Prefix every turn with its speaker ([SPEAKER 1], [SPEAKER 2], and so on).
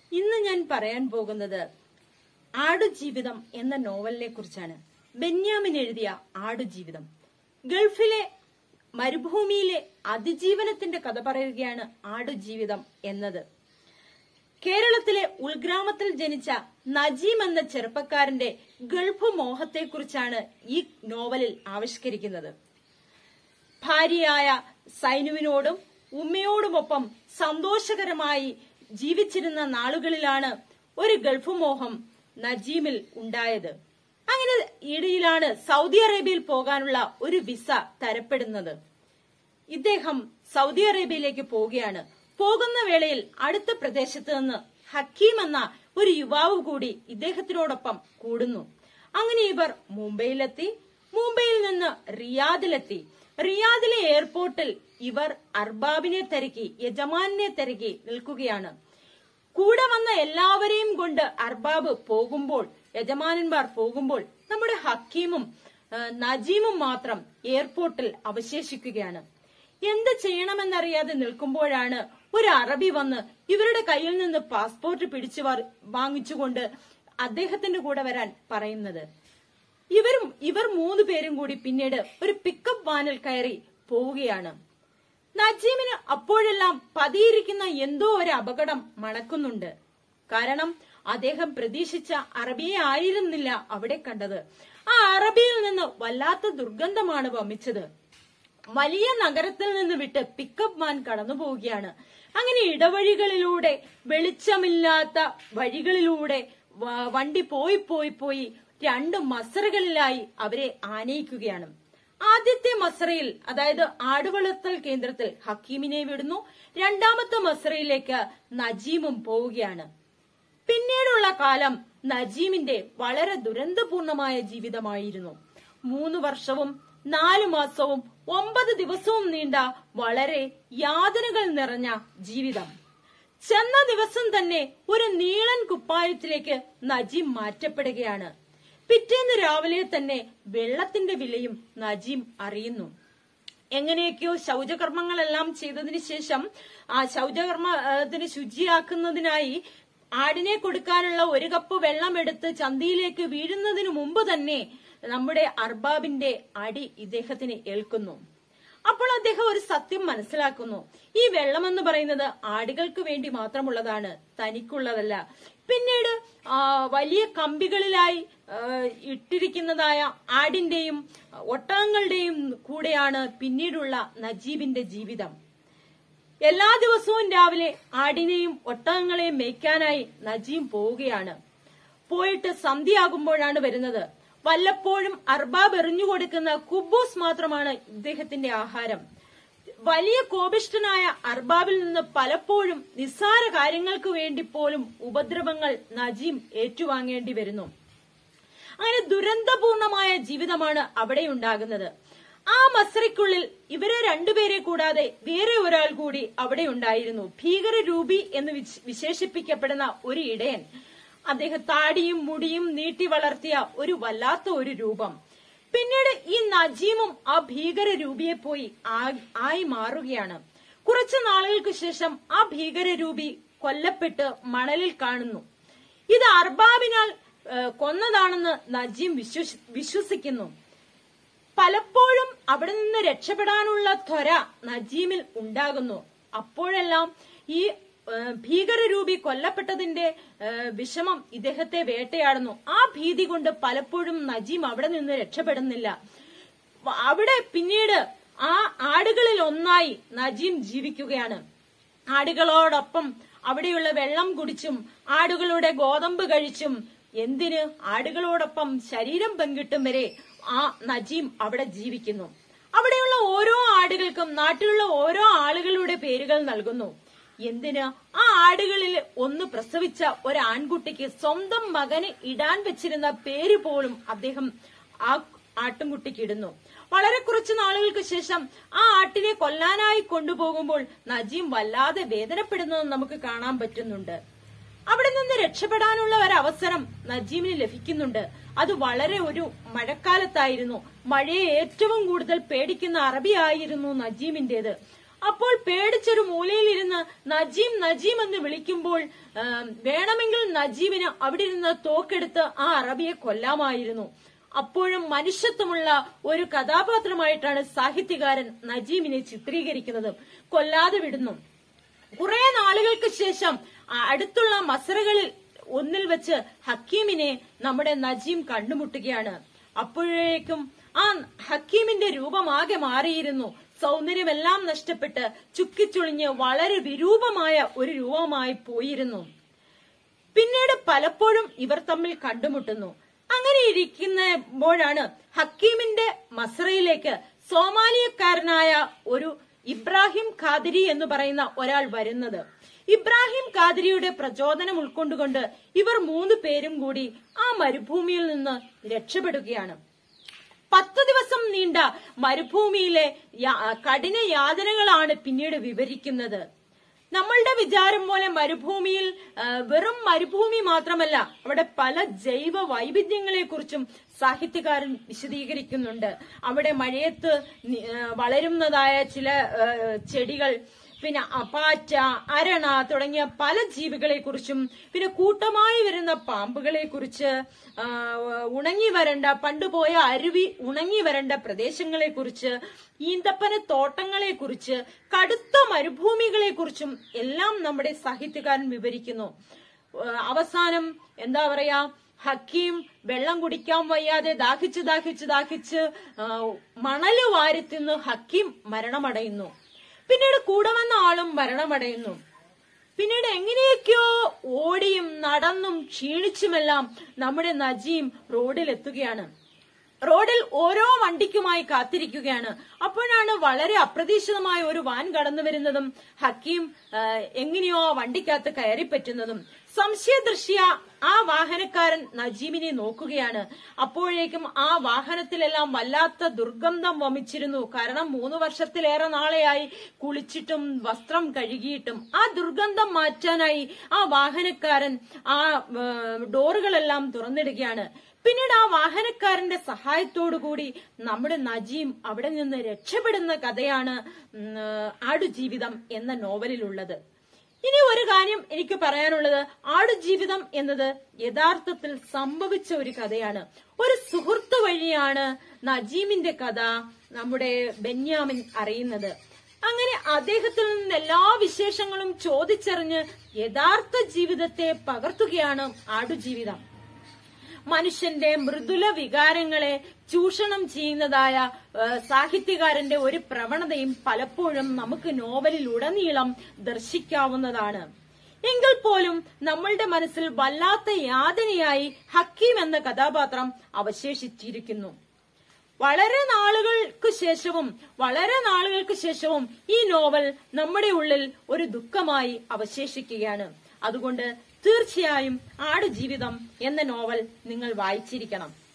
[SPEAKER 1] ഇന്ന് ഞാൻ പറയാൻ പോകുന്നത് ആടുജീവിതം എന്ന നോവലിനെ കുറിച്ചാണ് ബെന്യാമിൻ എഴുതിയ ആടുജീവിതം ഗൾഫിലെ മരുഭൂമിയിലെ അതിജീവനത്തിന്റെ കഥ പറയുകയാണ് ആടുജീവിതം എന്നത് കേരളത്തിലെ ഉൾഗ്രാമത്തിൽ ജനിച്ച നജീം എന്ന ചെറുപ്പക്കാരന്റെ ഗൾഫ് മോഹത്തെക്കുറിച്ചാണ് ഈ നോവലിൽ ആവിഷ്കരിക്കുന്നത് ഭാര്യയായ സൈനുവിനോടും ഉമ്മയോടുമൊപ്പം സന്തോഷകരമായി ജീവിച്ചിരുന്ന നാളുകളിലാണ് ഒരു ഗൾഫ് മോഹം നജീമിൽ ഉണ്ടായത് അങ്ങനെ ഇടയിലാണ് സൗദി അറേബ്യയിൽ പോകാനുള്ള ഒരു വിസ തരപ്പെടുന്നത് ഇദ്ദേഹം സൗദി അറേബ്യയിലേക്ക് പോവുകയാണ് പോകുന്ന വേളയിൽ അടുത്ത പ്രദേശത്ത് നിന്ന് ഹക്കീം എന്ന ഒരു യുവാവ് കൂടി ഇദ്ദേഹത്തിനോടൊപ്പം കൂടുന്നു അങ്ങനെ ഇവർ മുംബൈയിലെത്തി മുംബൈയിൽ നിന്ന് റിയാദിലെത്തി റിയാദിലെ എയർപോർട്ടിൽ ഇവർ അർബാബിനെ തിരക്കി യജമാനെ തിരക്കി നിൽക്കുകയാണ് കൂടെ വന്ന എല്ലാവരെയും കൊണ്ട് അർബാബ് പോകുമ്പോൾ യജമാനന്മാർ പോകുമ്പോൾ നമ്മുടെ ഹക്കീമും ആ, നജീമും മാത്രം എയർപോർട്ടിൽ അവശേഷിക്കുകയാണ് എന്ത് ചെയ്യണമെന്നറിയാതെ നിൽക്കുമ്പോഴാണ് ഒരു അറബി വന്ന് ഇവരുടെ കയ്യിൽ നിന്ന് പാസ്പോർട്ട് പിടിച്ചു വാ- വാങ്ങിച്ചുകൊണ്ട് അദ്ദേഹത്തിന്റെ കൂടെ വരാൻ പറയുന്നത് ഇവരും ഇവർ മൂന്ന് പേരും കൂടി പിന്നീട് ഒരു പിക്കപ്പ് വാനിൽ കയറി പോവുകയാണ് നജീമിന് അപ്പോഴെല്ലാം പതിയിരിക്കുന്ന എന്തോ ഒരു അപകടം മണക്കുന്നുണ്ട് കാരണം അദ്ദേഹം പ്രതീക്ഷിച്ച അറബിയെ ആയിരുന്നില്ല അവിടെ കണ്ടത് ആ അറബിയിൽ നിന്ന് വല്ലാത്ത ദുർഗന്ധമാണ് വമിച്ചത് വലിയ നഗരത്തിൽ നിന്ന് വിട്ട് പിക്കപ്പ് വാൻ കടന്നു പോവുകയാണ് അങ്ങനെ ഇടവഴികളിലൂടെ വെളിച്ചമില്ലാത്ത വഴികളിലൂടെ വ- വണ്ടി പോയി പോയി പോയി രണ്ട് മസറകളിലായി അവരെ ആനയിക്കുകയാണ് ആദ്യത്തെ മസറയിൽ അതായത് ആടുവളർത്തൽ കേന്ദ്രത്തിൽ ഹക്കീമിനെ വിടുന്നു രണ്ടാമത്തെ മസറയിലേക്ക് നജീമും പോവുകയാണ് പിന്നീടുള്ള കാലം നജീമിന്റെ വളരെ ദുരന്തപൂർണമായ ജീവിതമായിരുന്നു മൂന്ന് വർഷവും നാലു മാസവും ഒമ്പത് ദിവസവും നീണ്ട വളരെ യാതനകൾ നിറഞ്ഞ ജീവിതം ചെന്ന ദിവസം തന്നെ ഒരു നീളൻ കുപ്പായത്തിലേക്ക് നജീം മാറ്റപ്പെടുകയാണ് പിറ്റേന്ന് രാവിലെ തന്നെ വെള്ളത്തിന്റെ വിലയും നജീം അറിയുന്നു എങ്ങനെയൊക്കെയോ ശൗചകർമ്മങ്ങളെല്ലാം ചെയ്തതിന് ശേഷം ആ ശൗചകർമ്മത്തിന് ശുചിയാക്കുന്നതിനായി ആടിനെ കൊടുക്കാനുള്ള ഒരു കപ്പ് വെള്ളം എടുത്ത് ചന്തിയിലേക്ക് വീഴുന്നതിന് മുമ്പ് തന്നെ നമ്മുടെ അർബാബിന്റെ അടി ഇദ്ദേഹത്തിന് ഏൽക്കുന്നു അപ്പോൾ അദ്ദേഹം ഒരു സത്യം മനസ്സിലാക്കുന്നു ഈ വെള്ളം എന്ന് പറയുന്നത് ആടുകൾക്ക് വേണ്ടി മാത്രമുള്ളതാണ് തനിക്കുള്ളതല്ല പിന്നീട് ആ, വലിയ കമ്പികളിലായി ആ, ഇട്ടിരിക്കുന്നതായ ആടിന്റെയും ഒട്ടകങ്ങളുടെയും കൂടെയാണ് പിന്നീടുള്ള നജീബിന്റെ ജീവിതം എല്ലാ ദിവസവും രാവിലെ ആടിനെയും ഒട്ടകങ്ങളെയും മേയ്ക്കാനായി നജീം പോവുകയാണ് പോയിട്ട് സന്ധ്യയാകുമ്പോഴാണ് വരുന്നത് വല്ലപ്പോഴും അർബാബ് എറിഞ്ഞുകൊടുക്കുന്ന കുബൂസ് മാത്രമാണ് ഇദ്ദേഹത്തിന്റെ ആഹാരം വലിയ കോപിഷ്ഠനായ അർബാബിൽ നിന്ന് പലപ്പോഴും നിസ്സാര കാര്യങ്ങൾക്ക് വേണ്ടി പോലും ഉപദ്രവങ്ങൾ നജീം ഏറ്റുവാങ്ങേണ്ടി വരുന്നു അങ്ങനെ ദുരന്തപൂർണമായ ജീവിതമാണ് അവിടെ ഉണ്ടാകുന്നത് ആ മസ്രയ്ക്കുള്ളിൽ ഇവരെ രണ്ടുപേരെ കൂടാതെ വേറെ ഒരാൾ കൂടി അവിടെ ഉണ്ടായിരുന്നു ഭീകര രൂപി എന്ന് വിശ്- വിശേഷിപ്പിക്കപ്പെടുന്ന ഒരു ഇടയൻ അദ്ദേഹം താടിയും മുടിയും നീട്ടി വളർത്തിയ ഒരു വല്ലാത്ത ഒരു രൂപം പിന്നീട് ഈ നജീമും ആ ഭീകര രൂപിയെ പോയി ആ- ആയി മാറുകയാണ് കുറച്ചു നാളുകൾക്ക് ശേഷം ആ ഭീകര രൂപി കൊല്ലപ്പെട്ട് മണലിൽ കാണുന്നു ഇത് അർബാബിനാൽ ഏഹ്, കൊന്നതാണെന്ന് നജീം വിശ്വസി- വിശ്വസിക്കുന്നു പലപ്പോഴും അവിടെ നിന്ന് രക്ഷപ്പെടാനുള്ള ത്വര നജീമിൽ ഉണ്ടാകുന്നു അപ്പോഴെല്ലാം ഈ ഏഹ്, ഭീകരരൂപി കൊല്ലപ്പെട്ടതിന്റെ ഏഹ്, വിഷമം ഇദ്ദേഹത്തെ വേട്ടയാടുന്നു ആ ഭീതി കൊണ്ട് പലപ്പോഴും നജീം അവിടെ നിന്ന് രക്ഷപ്പെടുന്നില്ല വ- അവിടെ പിന്നീട് ആ ആടുകളിൽ ഒന്നായി നജീം ജീവിക്കുകയാണ് ആടുകളോടൊപ്പം അവിടെയുള്ള വെള്ളം കുടിച്ചും ആടുകളുടെ ഗോതമ്പ് കഴിച്ചും എന്തിന് ആടുകളോടൊപ്പം ശരീരം പങ്കിട്ടും വരെ ആ നജീം അവിടെ ജീവിക്കുന്നു അവിടെയുള്ള ഓരോ ആടുകൾക്കും നാട്ടിലുള്ള ഓരോ ആളുകളുടെ പേരുകൾ നൽകുന്നു എന്തിന് ആ ആടുകളിൽ ഒന്ന് പ്രസവിച്ച ഒരു ആൺകുട്ടിക്ക് സ്വന്തം മകന് ഇടാൻ വെച്ചിരുന്ന പേര് പോലും അദ്ദേഹം ആ ആട്ടിൻകുട്ടിക്ക് ഇടുന്നു വളരെ കുറച്ചു നാളുകൾക്ക് ശേഷം ആ ആട്ടിനെ കൊല്ലാനായി കൊണ്ടുപോകുമ്പോൾ നജീം വല്ലാതെ വേദനപ്പെടുന്നത് നമുക്ക് കാണാൻ പറ്റുന്നുണ്ട് അവിടെ നിന്ന് രക്ഷപ്പെടാനുള്ള ഒരു അവസരം നജീമിന് ലഭിക്കുന്നുണ്ട് അത് വളരെ ഒരു മഴക്കാലത്തായിരുന്നു മഴയെ ഏറ്റവും കൂടുതൽ പേടിക്കുന്ന അറബിയായിരുന്നു നജീമിന്റേത് അപ്പോൾ പേടിച്ചൊരു മൂലയിലിരുന്ന് നജീം നജീം എന്ന് വിളിക്കുമ്പോൾ ആ, വേണമെങ്കിൽ നജീബിന് അവിടെ ഇരുന്ന് തോക്കെടുത്ത് ആ അറബിയെ കൊല്ലാമായിരുന്നു അപ്പോഴും മനുഷ്യത്വമുള്ള ഒരു കഥാപാത്രമായിട്ടാണ് സാഹിത്യകാരൻ നജീമിനെ ചിത്രീകരിക്കുന്നത് കൊല്ലാതെ വിടുന്നു കുറെ നാളുകൾക്ക് ശേഷം ആ അടുത്തുള്ള മസറകളിൽ ഒന്നിൽ വെച്ച് ഹക്കീമിനെ നമ്മുടെ നജീം കണ്ടുമുട്ടുകയാണ് അപ്പോഴേക്കും ആ ഹക്കീമിന്റെ രൂപമാകെ മാറിയിരുന്നു സൗന്ദര്യമെല്ലാം നഷ്ടപ്പെട്ട് ചുക്കിച്ചുളിഞ്ഞ് വളരെ വിരൂപമായ ഒരു രൂപമായി പോയിരുന്നു പിന്നീട് പലപ്പോഴും ഇവർ തമ്മിൽ കണ്ടുമുട്ടുന്നു അങ്ങനെ ഇരിക്കുമ്പോഴാണ് ഹക്കീമിന്റെ മസ്രയിലേക്ക് സോമാലിയക്കാരനായ ഒരു ഇബ്രാഹിം ഖാദിരി എന്ന് പറയുന്ന ഒരാൾ വരുന്നത് ഇബ്രാഹിം ഖാദിരിയുടെ പ്രചോദനം ഉൾക്കൊണ്ടുകൊണ്ട് ഇവർ മൂന്ന് പേരും കൂടി ആ മരുഭൂമിയിൽ നിന്ന് രക്ഷപ്പെടുകയാണ് പത്ത് ദിവസം നീണ്ട മരുഭൂമിയിലെ യാ- കഠിന യാതനകളാണ് പിന്നീട് വിവരിക്കുന്നത് നമ്മളുടെ വിചാരം പോലെ മരുഭൂമിയിൽ ആ, വെറും മരുഭൂമി മാത്രമല്ല അവിടെ പല ജൈവ വൈവിധ്യങ്ങളെ കുറിച്ചും സാഹിത്യകാരൻ വിശദീകരിക്കുന്നുണ്ട് അവിടെ മഴയത്ത് നി- ആ, വളരുന്നതായ ചില ആ, ചെടികൾ പിന്നെ അപാറ്റ അരണ തുടങ്ങിയ പല ജീവികളെ കുറിച്ചും പിന്നെ കൂട്ടമായി വരുന്ന പാമ്പുകളെ കുറിച്ച് ഉണങ്ങി വരേണ്ട പണ്ടുപോയ അരുവി ഉണങ്ങി വരേണ്ട പ്രദേശങ്ങളെ കുറിച്ച് ഈന്തപ്പന തോട്ടങ്ങളെ കുറിച്ച് കടുത്ത മരുഭൂമികളെ കുറിച്ചും എല്ലാം നമ്മുടെ സാഹിത്യകാരൻ വിവരിക്കുന്നു ഏഹ് അവസാനം എന്താ പറയാ ഹക്കീം വെള്ളം കുടിക്കാൻ വയ്യാതെ ദാഹിച്ച് ദാഹിച്ച് ദാഹിച്ച് ആ, മണല് വാരി തിന്ന് ഹക്കീം മരണമടയുന്നു പിന്നീട് കൂടെ വന്ന ആളും മരണമടയുന്നു പിന്നീട് എങ്ങനെയൊക്കെയോ ഓടിയും നടന്നും ക്ഷീണിച്ചുമെല്ലാം നമ്മുടെ നജീം റോഡിലെത്തുകയാണ് റോഡിൽ ഓരോ വണ്ടിക്കുമായി കാത്തിരിക്കുകയാണ് അപ്പോഴാണ് വളരെ അപ്രതീക്ഷിതമായ ഒരു വാൻ കടന്നു വരുന്നതും ഹക്കീം ആ, എങ്ങനെയോ ആ വണ്ടിക്കകത്ത് കയറി പറ്റുന്നതും സംശയദൃഷ്ട്യ ആ വാഹനക്കാരൻ നജീമിനെ നോക്കുകയാണ് അപ്പോഴേക്കും ആ വാഹനത്തിലെല്ലാം വല്ലാത്ത ദുർഗന്ധം വമിച്ചിരുന്നു കാരണം മൂന്ന് വർഷത്തിലേറെ നാളെയായി കുളിച്ചിട്ടും വസ്ത്രം കഴുകിയിട്ടും ആ ദുർഗന്ധം മാറ്റാനായി ആ വാഹനക്കാരൻ ആ ഏ, ഡോറുകളെല്ലാം തുറന്നിടുകയാണ് പിന്നീട് ആ വാഹനക്കാരന്റെ സഹായത്തോടുകൂടി നമ്മുടെ നജീം അവിടെ നിന്ന് രക്ഷപ്പെടുന്ന കഥയാണ് ഉം, ആടുജീവിതം എന്ന നോവലിലുള്ളത് ഇനി ഒരു കാര്യം എനിക്ക് പറയാനുള്ളത് ആടുജീവിതം എന്നത് യഥാർത്ഥത്തിൽ സംഭവിച്ച ഒരു കഥയാണ് ഒരു സുഹൃത്ത് വഴിയാണ് നജീമിന്റെ കഥ നമ്മുടെ ബെന്യാമിൻ അറിയുന്നത് അങ്ങനെ അദ്ദേഹത്തിൽ നിന്ന് എല്ലാ വിശേഷങ്ങളും ചോദിച്ചറിഞ്ഞ് യഥാർത്ഥ ജീവിതത്തെ പകർത്തുകയാണ് ആടുജീവിതം മനുഷ്യന്റെ മൃദുല വികാരങ്ങളെ ചൂഷണം ചെയ്യുന്നതായ ആ, സാഹിത്യകാരന്റെ ഒരു പ്രവണതയും പലപ്പോഴും നമുക്ക് നോവലിലുടനീളം ദർശിക്കാവുന്നതാണ് എങ്കിൽ പോലും നമ്മളുടെ മനസ്സിൽ വല്ലാത്ത യാതനയായി ഹക്കീം എന്ന കഥാപാത്രം അവശേഷിച്ചിരിക്കുന്നു വളരെ നാളുകൾക്ക് ശേഷവും വളരെ നാളുകൾക്ക് ശേഷവും ഈ നോവൽ നമ്മുടെ ഉള്ളിൽ ഒരു ദുഃഖമായി അവശേഷിക്കുകയാണ് അതുകൊണ്ട് തീർച്ചയായും ആടുജീവിതം എന്ന നോവൽ നിങ്ങൾ വായിച്ചിരിക്കണം